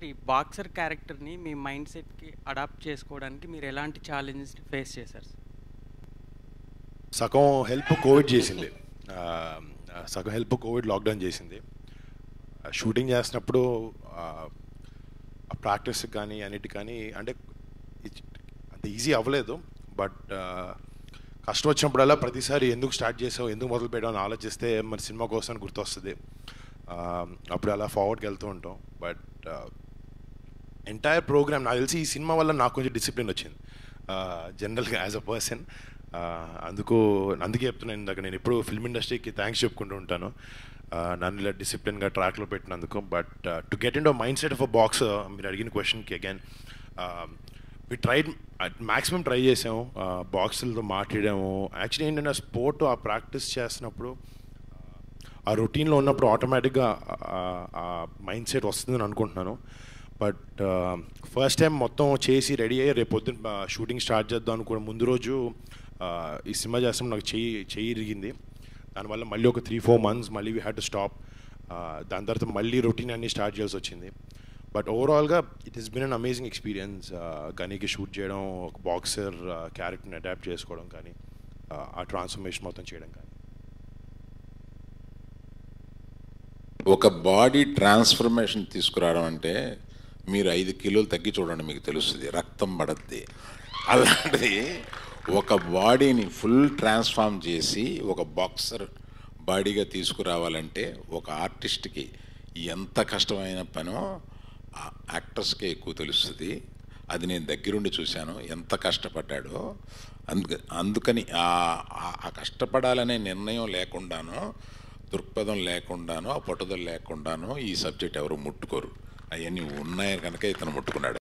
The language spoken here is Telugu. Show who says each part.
Speaker 1: ఒకటి బాక్సర్ క్యారెక్టర్ని మీ మైండ్ సెట్కి అడాప్ట్ చేసుకోవడానికి మీరు ఎలాంటి ఛాలెంజెస్ ఫేస్ చేశారు సార్
Speaker 2: సగం హెల్ప్ కోవిడ్ చేసింది ఆ, సగం హెల్ప్ కోవిడ్ లాక్డౌన్ చేసింది షూటింగ్ చేస్తున్నప్పుడు ప్రాక్టీస్ కానీ అన్నిటి కానీ అంటే it- అంత ఈజీ అవ్వలేదు బట్ కష్టం వచ్చినప్పుడల్లా ప్రతిసారి ఎందుకు స్టార్ట్ చేసావు ఎందుకు మొదలు పెట్టామని ఆలోచిస్తే మన సినిమా కోసం గుర్తొస్తుంది ఆ, అప్పుడు అలా ఫార్వర్డ్కి వెళ్తూ ఉంటాం బట్ ఎంటైర్ ప్రోగ్రామ్ నాకు తెలిసి ఈ సినిమా వల్ల నాకు కొంచెం డిసిప్లిన్ వచ్చింది జనరల్గా యాజ్ అ పర్సన్ అందుకు అందుకే చెప్తున్నాను ఇందాక నేను ఎప్పుడు ఫిల్మ్ ఇండస్ట్రీకి థ్యాంక్స్ చెప్పుకుంటూ ఉంటాను ఆ, నన్ను ఇలా డిసిప్లిన్గా ట్రాక్లో పెట్టినందుకు but to get in mindset of a box మీరు అడిగిన క్వశ్చన్కి again we tried maximum try చేసాము బాక్సులతో మాట్లాడాము యాక్చువల్లీ ఏంటంటే స్పోర్ట్ ఆ ప్రాక్టీస్ చేస్తున్నప్పుడు ఆ రొటీన్లో ఉన్నప్పుడు ఆటోమేటిక్గా ఆ మైండ్ సెట్ వస్తుందని అనుకుంటున్నాను బట్ ఫస్ట్ టైం మొత్తం చేసి రెడీ అయ్యి రేపు పొద్దున్న షూటింగ్ స్టార్ట్ చేద్దాం అనుకున్న ముందు రోజు ఆ, ఈ సినిమా చేస్తాం నాకు చెయ్యి చెయ్యి ఇరిగింది దానివల్ల మళ్ళీ ఒక త్రీ ఫోర్ మంత్స్ మళ్ళీ వీ హ్యాడ్ టు స్టాప్ దాని తర్వాత మళ్ళీ రొటీన్ అన్ని స్టార్ట్ చేయాల్సి వచ్చింది బట్ ఓవరాల్గా it is been an amazing experience గనీకి షూట్ చేయడం ఒక బాక్సర్ క్యారెక్టర్ని అడాప్ట్ చేసుకోవడం కానీ ఆ, ఆ ట్రాన్స్ఫర్మేషన్ మొత్తం చేయడం కానీ
Speaker 3: ఒక బాడీ ట్రాన్స్ఫర్మేషన్ తీసుకురావడం అంటే మీరు ఐదు కిలోలు తగ్గి చూడండి మీకు తెలుస్తుంది రక్తం పడద్ది అలాంటిది ఒక బాడీని ఫుల్ ట్రాన్స్ఫార్మ్ చేసి ఒక బాక్సర్ బాడీగా తీసుకురావాలంటే ఒక ఆర్టిస్ట్కి ఎంత కష్టమైన పనో ఆ యాక్టర్స్కే ఎక్కువ తెలుస్తుంది అది నేను దగ్గరుండి చూశాను ఎంత కష్టపడ్డాడో అందుక అందుకని ఆ- ఆ- ఆ కష్టపడాలనే నిర్ణయం లేకుండానో దృక్పథం లేకుండానో ఆ పట్టుదల లేకుండానో ఈ సబ్జెక్ట్ ఎవరు ముట్టుకోరు అవన్నీ ఉన్నాయి కనుక ఇతను ముట్టుకున్నాడు